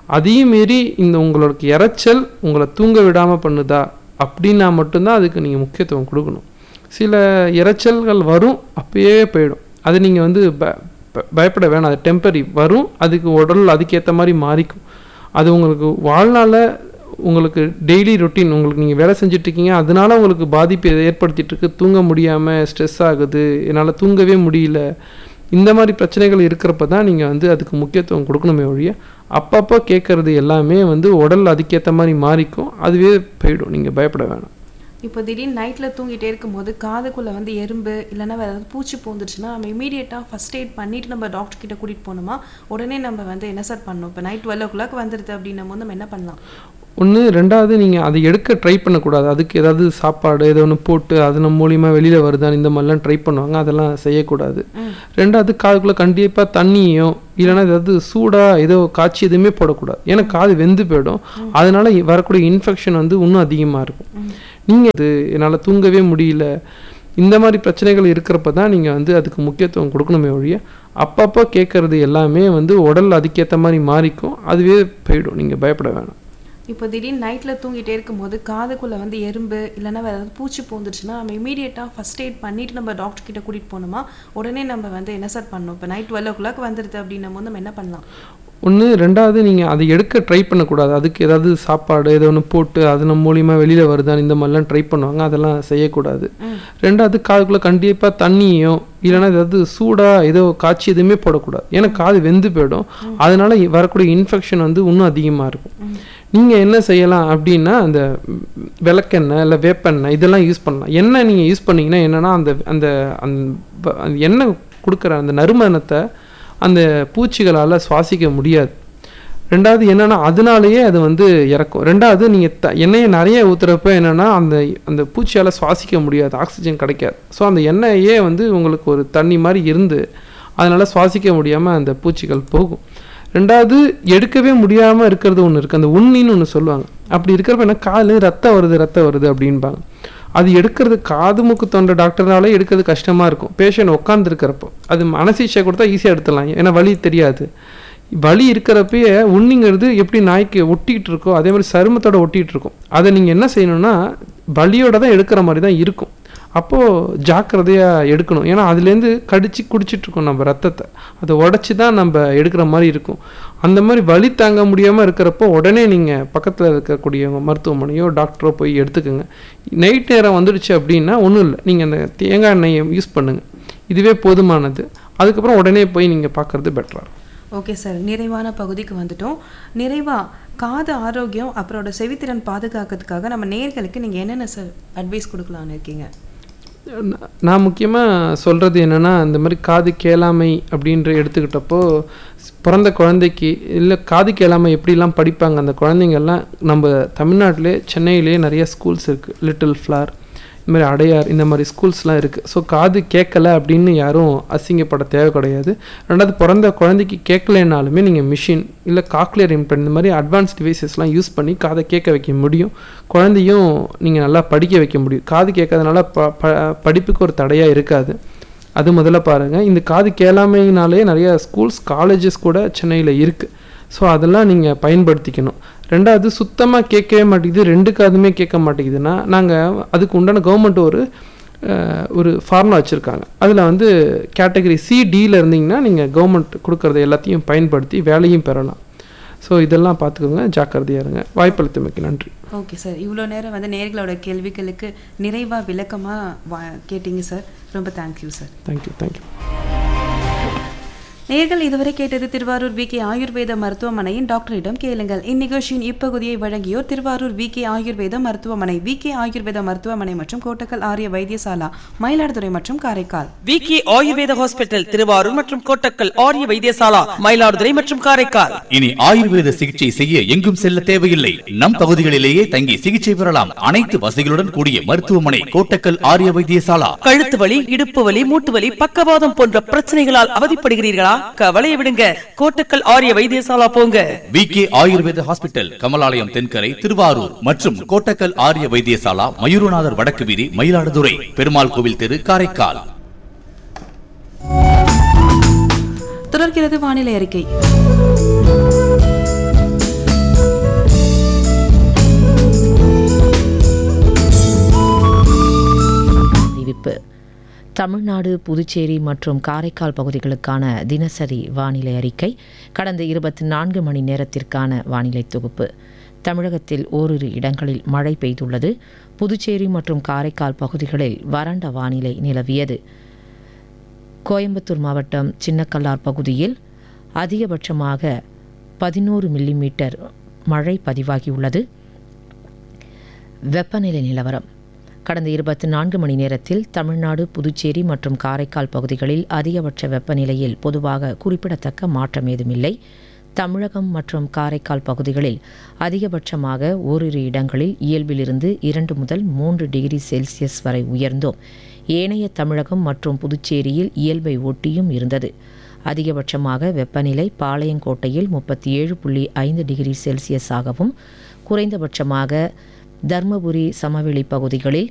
அதையும் மீறி இந்த உங்களுக்கு இரைச்சல் உங்களை தூங்க விடாமல் பண்ணுதா அப்படின்னா மட்டும்தான் அதுக்கு நீங்கள் முக்கியத்துவம் கொடுக்கணும் சில இரைச்சல்கள் வரும் அப்பயே போயிடும் அது நீங்கள் வந்து ப ப- பயப்பட வேணாம் அது டெம்பரரி வரும் அதுக்கு உடல் அதுக்கேற்ற மாதிரி மாறிக்கும் அது உங்களுக்கு வாழ்நாளில் உங்களுக்கு டெய்லி ரொட்டீன் உங்களுக்கு நீங்கள் வேலை செஞ்சுட்டு இருக்கீங்க அதனால உங்களுக்கு பாதிப்பு ஏற்படுத்திட்டு இருக்கு தூங்க முடியாமல் ஸ்ட்ரெஸ் ஆகுது என்னால் தூங்கவே முடியல இந்த மாதிரி பிரச்சனைகள் இருக்கிறப்ப தான் நீங்கள் வந்து அதுக்கு முக்கியத்துவம் கொடுக்கணுமே ஒழிய அப்பப்போ கேட்குறது எல்லாமே வந்து உடல் அதுக்கேற்ற மாதிரி மாறிக்கும் அதுவே போயிடும் நீங்கள் பயப்பட வேணாம் இப்போ திடீர்னு நைட்டில் தூங்கிட்டே இருக்கும்போது காதுக்குள்ளே வந்து எறும்பு இல்லைன்னா வேறு ஏதாவது பூச்சி பூந்துச்சுன்னா நம்ம இமீடியட்டாக ஃபஸ்ட் எய்ட் பண்ணிட்டு நம்ம டாக்டர் கிட்ட கூட்டிகிட்டு போகணுமா உடனே நம்ம வந்து என்ன சார் பண்ணணும் இப்போ நைட் டுவெல் ஓ கிளாக் வந்துடுது அப்படின்னும் போது நம்ம என்ன பண்ணலாம் ஒன்று ரெண்டாவது நீங்கள் அதை எடுக்க ட்ரை பண்ணக்கூடாது அதுக்கு ஏதாவது சாப்பாடு ஏதோ ஒன்று போட்டு அதன் மூலியமாக வெளியில் வருதான்னு இந்த மாதிரிலாம் ட்ரை பண்ணுவாங்க அதெல்லாம் செய்யக்கூடாது ரெண்டாவது காதுக்குள்ளே கண்டிப்பாக தண்ணியோ இல்லைன்னா ஏதாவது சூடாக ஏதோ காய்ச்சி எதுவுமே போடக்கூடாது ஏன்னா காது வெந்து போயிடும் அதனால வரக்கூடிய இன்ஃபெக்ஷன் வந்து இன்னும் அதிகமாக இருக்கும் நீங்கள் இது என்னால் தூங்கவே முடியல இந்த மாதிரி பிரச்சனைகள் இருக்கிறப்ப தான் நீங்கள் வந்து அதுக்கு முக்கியத்துவம் கொடுக்கணுமே ஒழிய அப்பப்போ கேட்குறது எல்லாமே வந்து உடல் அதுக்கேற்ற மாதிரி மாறிக்கும் அதுவே போயிடும் நீங்கள் பயப்பட வேணாம் இப்போ திடீர்னு நைட்டில் தூங்கிட்டே இருக்கும்போது காதுக்குள்ளே வந்து எறும்பு இல்லைன்னா வேறு ஏதாவது பூச்சி பூந்துச்சுன்னா நம்ம இமீடியட்டாக ஃபஸ்ட் எய்ட் பண்ணிட்டு நம்ம டாக்டர் கிட்ட கூட்டிகிட்டு போகணுமா உடனே நம்ம வந்து என்ன சார் பண்ணணும் இப்போ நைட் டுவெல் ஓ கிளாக் வந்துடுது அப்படின்னும் போது நம்ம என்ன பண்ணலாம் ஒன்று ரெண்டாவது நீங்கள் அதை எடுக்க ட்ரை பண்ணக்கூடாது அதுக்கு ஏதாவது சாப்பாடு ஏதோ ஒன்று போட்டு அதன் மூலியமாக வெளியில் வருதான்னு இந்த மாதிரிலாம் ட்ரை பண்ணுவாங்க அதெல்லாம் செய்யக்கூடாது ரெண்டாவது காதுக்குள்ளே கண்டிப்பாக தண்ணியோ இல்லைன்னா ஏதாவது சூடாக ஏதோ காய்ச்சி எதுவுமே போடக்கூடாது ஏன்னா காது வெந்து போயிடும் அதனால வரக்கூடிய இன்ஃபெக்ஷன் வந்து இன்னும் அதிகமாக இருக்கும் நீங்கள் என்ன செய்யலாம் அப்படின்னா அந்த ம், விளக்கெண்ணெய் இல்லை வேப்பெண்ணெய் இதெல்லாம் யூஸ் பண்ணலாம் எண்ணெய் நீங்கள் யூஸ் பண்ணீங்கன்னா என்னென்னா அந்த அந்த அந்த ப- அந்த எண்ணெய் கொடுக்குற அந்த நறுமணத்தை அந்த பூச்சிகளால் சுவாசிக்க முடியாது ரெண்டாவது என்னன்னா அதனாலேயே அது வந்து இறக்கும் ரெண்டாவது நீங்கள் த எண்ணெயை நிறைய ஊற்றுறப்ப என்னென்னா அந்த அந்த பூச்சியால் சுவாசிக்க முடியாது ஆக்சிஜன் கிடைக்காது ஸோ அந்த எண்ணெயே வந்து உங்களுக்கு ஒரு தண்ணி மாதிரி இருந்து அதனால் சுவாசிக்க முடியாமல் அந்த பூச்சிகள் போகும் ரெண்டாவது எடுக்கவே முடியாமல் இருக்கிறது ஒன்று இருக்குது அந்த உண்ணின்னு ஒன்று சொல்லுவாங்க அப்படி இருக்கிறப்ப என்ன காலு ரத்தம் வருது ரத்தம் வருது அப்படின்பாங்க அது எடுக்கிறது காது மூக்கு தொண்டை டாக்டர்னாலே எடுக்கிறது கஷ்டமாக இருக்கும் பேஷண்ட் உட்காந்துருக்கிறப்போ அது அனசீஷியா கொடுத்தா ஈஸியாக எடுத்துடலாம் ஏன்னா வலி தெரியாது வலி இருக்கிறப்பயே உண்ணிங்கிறது எப்படி நாய்க்கு ஒட்டிக்கிட்டு இருக்கோ அதே மாதிரி சருமத்தோட ஒட்டிகிட்டு இருக்கும் அதை நீங்கள் என்ன செய்யணும்னா வலியோட தான் எடுக்கிற மாதிரி தான் இருக்கும் அப்போது ஜாக்கிரதையாக எடுக்கணும் ஏன்னா அதுலேருந்து கடிச்சு குடிச்சிட்டு இருக்கோம் நம்ம ரத்தத்தை அதை உடச்சி தான் நம்ம எடுக்கிற மாதிரி இருக்கும் அந்த மாதிரி வலி தாங்க முடியாமல் இருக்கிறப்போ உடனே நீங்கள் பக்கத்தில் இருக்கக்கூடிய மருத்துவமனையோ டாக்டரோ போய் எடுத்துக்கோங்க நைட் நேரம் வந்துடுச்சு அப்படின்னா ஒன்றும் இல்லை நீங்கள் அந்த தேங்காய் எண்ணெயை யூஸ் பண்ணுங்கள் இதுவே போதுமானது அதுக்கப்புறம் உடனே போய் நீங்கள் பார்க்குறது பெட்டராக இருக்கும் ஓகே சார் நிறைவான பகுதிக்கு வந்துட்டோம் நிறைவா காது ஆரோக்கியம் அப்புறோட செவித்திறன் பாதுகாக்கிறதுக்காக நம்ம நேர்களுக்கு நீங்கள் என்னென்ன சார் அட்வைஸ் கொடுக்கலான்னு இருக்கீங்க நா- நான் முக்கியமாக சொல்கிறது என்னென்னா இந்த மாதிரி காது கேளாமை அப்படின்ற எடுத்துக்கிட்டப்போ ஸ்- பிறந்த குழந்தைக்கு இல்லை காது கேளாமை எப்படிலாம் படிப்பாங்க அந்த குழந்தைங்கள்லாம் நம்ம தமிழ்நாட்டிலே சென்னையிலே நிறைய ஸ்கூல்ஸ் இருக்குது லிட்டில் ஃப்ளார் இந்த மாதிரி அடையார் இந்த மாதிரி ஸ்கூல்ஸ்லாம் இருக்குது ஸோ காது கேட்கல அப்படின்னு யாரும் அசிங்கப்பட தேவை கிடையாது ரெண்டாவது பிறந்த குழந்தைக்கு கேட்கலைனாலுமே நீங்கள் மிஷின் இல்லை காக்லியர் இம்ப்ளான்ட் இந்த மாதிரி அட்வான்ஸ் டிவைசஸ்லாம் யூஸ் பண்ணி காதை கேட்க வைக்க முடியும் குழந்தையும் நீங்கள் நல்லா படிக்க வைக்க முடியும் காது கேட்காதனால ப ப படிப்புக்கு ஒரு தடையாக இருக்காது அது முதல்ல பாருங்கள் இந்த காது கேளாமையினாலே நிறைய ஸ்கூல்ஸ் காலேஜஸ் கூட சென்னையில் இருக்குது ஸோ அதெல்லாம் நீங்கள் பயன்படுத்திக்கணும் ரெண்டாவது சுத்தமாக கேட்கவே மாட்டேங்குது ரெண்டு காதுமே கேட்க மாட்டேங்குதுன்னா நாங்கள் அதுக்கு உண்டான கவர்மெண்ட் ஒரு அஹ், ஒரு ஃபார்முலா வச்சுருக்காங்க அதில் வந்து கேட்டகரி சி டியில் இருந்தீங்கன்னா நீங்கள் கவர்மெண்ட் கொடுக்குறத எல்லாத்தையும் பயன்படுத்தி வேலையும் பெறலாம் ஸோ இதெல்லாம் பார்த்துக்கோங்க ஜாக்கிரதையா இருங்க வாய்ப்பளித்தமைக்கு நன்றி ஓகே சார் இவ்வளோ நேரம் வந்து நேர்களோட கேள்விகளுக்கு நிறைவாக விளக்கமாக வா கேட்டீங்க சார் ரொம்ப தேங்க்யூ சார் தேங்க்யூ தேங்க்யூ நேர்கள் இதுவரை கேட்டது திருவாரூர் வி கே ஆயுர்வேத மருத்துவமனையின் டாக்டரிடம் கேளுங்கள் இந்நிகழ்ச்சியின் இப்பகுதியை வழங்கியோர் திருவாரூர் வி கே ஆயுர்வேத மருத்துவமனை வி கே ஆயுர்வேத மருத்துவமனை மற்றும் கோட்டக்கல் ஆரிய வைத்தியசாலா மயிலாடுதுறை மற்றும் காரைக்கால் விகே ஆயுர்வேத ஹாஸ்பிட்டல் திருவாரூர் மற்றும் கோட்டக்கல் ஆரிய வைத்தியசாலா மயிலாடுதுறை மற்றும் காரைக்கால் இனி ஆயுர்வேத சிகிச்சை செய்ய எங்கும் செல்ல தேவையில்லை நம் பகுதிகளிலேயே தங்கி சிகிச்சை பெறலாம் அனைத்து வசதிகளுடன் கூடிய மருத்துவமனை கோட்டக்கல் ஆரிய வைத்தியசாலா கழுத்து வலி இடுப்பு வலி மூட்டு வலி பக்கவாதம் போன்ற பிரச்சனைகளால் அவதிப்படுகிறீர்களா கவலையை விடுங்க கோட்டக்கல் ஆரிய வைத்தியசாலா போங்க V K Ayurveda hospital Kamalalayam Thenkarai Thiruvarur மற்றும் கோட்டக்கல் ஆரிய வைத்தியசாலா மயூரநாதர் வடக்கு வீதி மயிலாடுதுறை பெருமாள் கோவில் தெரு காரைக்கால் தொடர்கிறது வானிலை அறிக்கை தமிழ்நாடு புதுச்சேரி மற்றும் காரைக்கால் பகுதிகளுக்கான தினசரி வானிலை அறிக்கை கடந்த இருபத்தி நான்கு மணி நேரத்திற்கான வானிலை தொகுப்பு தமிழகத்தில் ஓரிரு இடங்களில் மழை பெய்துள்ளது புதுச்சேரி மற்றும் காரைக்கால் பகுதிகளில் வறண்ட வானிலை நிலவியது கோயம்புத்தூர் மாவட்டம் சின்னக்கல்லார் பகுதியில் அதிகபட்சமாக பதினோரு மில்லிமீட்டர் மழை பதிவாகியுள்ளது வெப்பநிலை நிலவரம் கடந்த இருபத்தி நான்கு மணி நேரத்தில் தமிழ்நாடு புதுச்சேரி மற்றும் காரைக்கால் பகுதிகளில் அதிகபட்ச வெப்பநிலையில் பொதுவாக குறிப்பிடத்தக்க மாற்றம் ஏதுமில்லை தமிழகம் மற்றும் காரைக்கால் பகுதிகளில் அதிகபட்சமாக ஓரிரு இடங்களில் இயல்பிலிருந்து இரண்டு முதல் மூன்று டிகிரி செல்சியஸ் வரை உயர்ந்தோம் ஏனைய தமிழகம் மற்றும் புதுச்சேரியில் இயல்பை ஒட்டியும் இருந்தது அதிகபட்சமாக வெப்பநிலை பாளையங்கோட்டையில் முப்பத்தி ஏழு புள்ளி ஐந்து டிகிரி செல்சியஸாகவும் குறைந்தபட்சமாக தர்மபுரி சமவெளி பகுதிகளில்